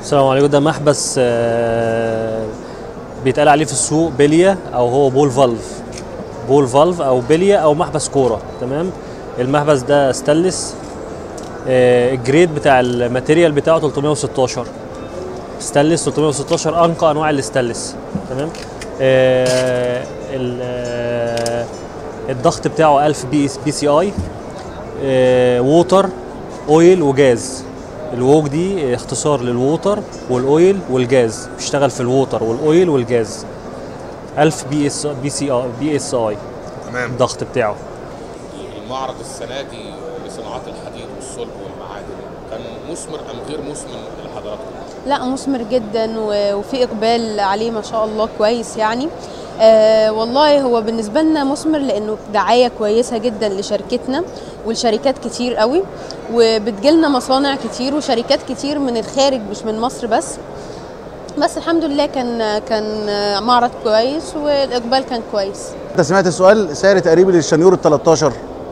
السلام عليكم ده محبس آه، بيتقال عليه في السوق بليه او هو بول فالف بول فالف او بليه او محبس كوره تمام المحبس ده ستانلس آه، الجريد بتاع الماتيريال بتاعه 316 ستانلس 316 انقى انواع الستانلس تمام آه، ال- آه، الضغط بتاعه 1000 بي بي سي اي ووتر اويل وجاز الووك دي اختصار للووتر والاويل والجاز بيشتغل في الووتر والاويل والجاز 1000 بي اس بي سي اي بي اس اي تمام الضغط بتاعه المعرض السنه دي لصناعات الحديد والصلب والمعادن كان مثمر ام غير مثمر لحضراتكم؟ لا مثمر جدا و- وفي اقبال عليه ما شاء الله كويس يعني آه والله هو بالنسبه لنا مثمر لانه دعايه كويسه جدا لشركتنا ولشركات كتير قوي وبتجيلنا مصانع كتير وشركات كتير من الخارج مش من مصر بس بس الحمد لله كان كان معرض كويس والاقبال كان كويس انت سمعت السؤال سعر تقريبي للشنيور ال 13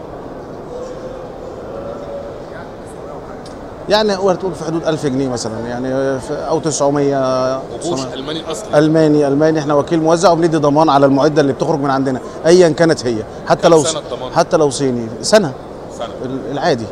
يعني هو تقول في حدود 1000 جنيه مثلا يعني في- او 900 وبوش 900. الماني اصلي الماني الماني احنا وكيل موزع وبندي ضمان على المعده اللي بتخرج من عندنا ايا كانت هي حتى كام لو سنة الضمان؟ حتى لو صيني سنه سنه ال- العادي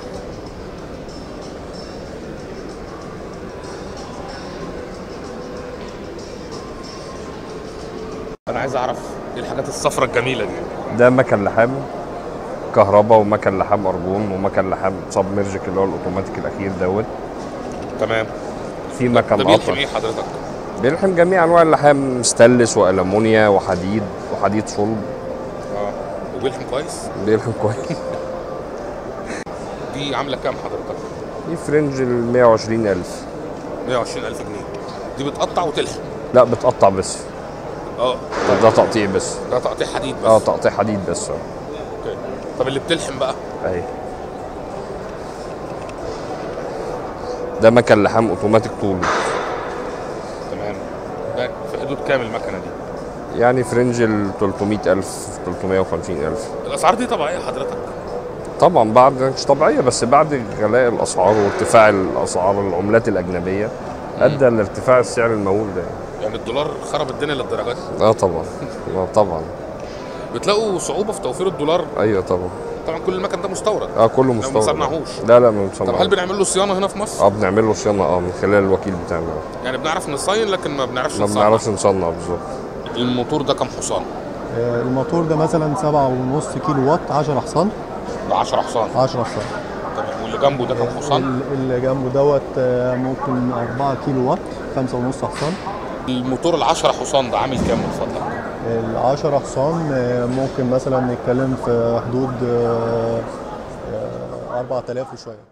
انا عايز اعرف ايه الحاجات الصفرة الجميله دي ده مكن لحام كهرباء ومكن لحام ارجون ومكن لحام سب ميرجيك اللي هو الاوتوماتيك الاخير دوت تمام في ده مكن بيلحم قطر ايه حضرتك؟ بيلحم جميع انواع اللحام ستانلس والومنيا وحديد وحديد صلب اه وبيلحم كويس بيلحم كويس دي عامله كام حضرتك؟ دي فرنج ال 120000 120000 جنيه دي بتقطع وتلحم لا بتقطع بس اه ده تقطيع بس ده تقطيع حديد بس اه تقطيع حديد بس اه اوكي طب اللي بتلحم بقى اهي ده مكن لحام اوتوماتيك طول تمام ده في حدود كام المكنه دي؟ يعني فرنج ال 300000 350000 الاسعار دي طبيعيه حضرتك؟ طبعا بعد مش طبيعيه بس بعد غلاء الاسعار وارتفاع الاسعار العملات الاجنبيه ادى لارتفاع السعر المهول ده يعني الدولار خرب الدنيا للدرجه دي اه طبعا اه طبعا بتلاقوا صعوبه في توفير الدولار ايوه طبعا طبعا كل المكن ده مستورد اه كله ما مستورد بنصنعهوش. لا لا ما طب هل بنصنعهوش بنعمل له صيانه هنا في مصر؟ اه بنعمل له صيانه اه من خلال الوكيل بتاعنا يعني بنعرف نصين لكن ما بنعرفش ما نصنع بنعرفش نصنع بالظبط الموتور ده كام حصان؟ آه، الموتور ده مثلا سبعة ونص كيلو وات 10 حصان ده 10 حصان 10 حصان تمام واللي جنبه ده كام حصان؟ ال- اللي جنبه دوت آه، ممكن 4 كيلو وات 5 ونص حصان الموتور ال 10 حصان ده عامل كام من فضلك؟ ال 10 حصان آه، ممكن مثلا نتكلم في حدود آه، آه، 4000 وشويه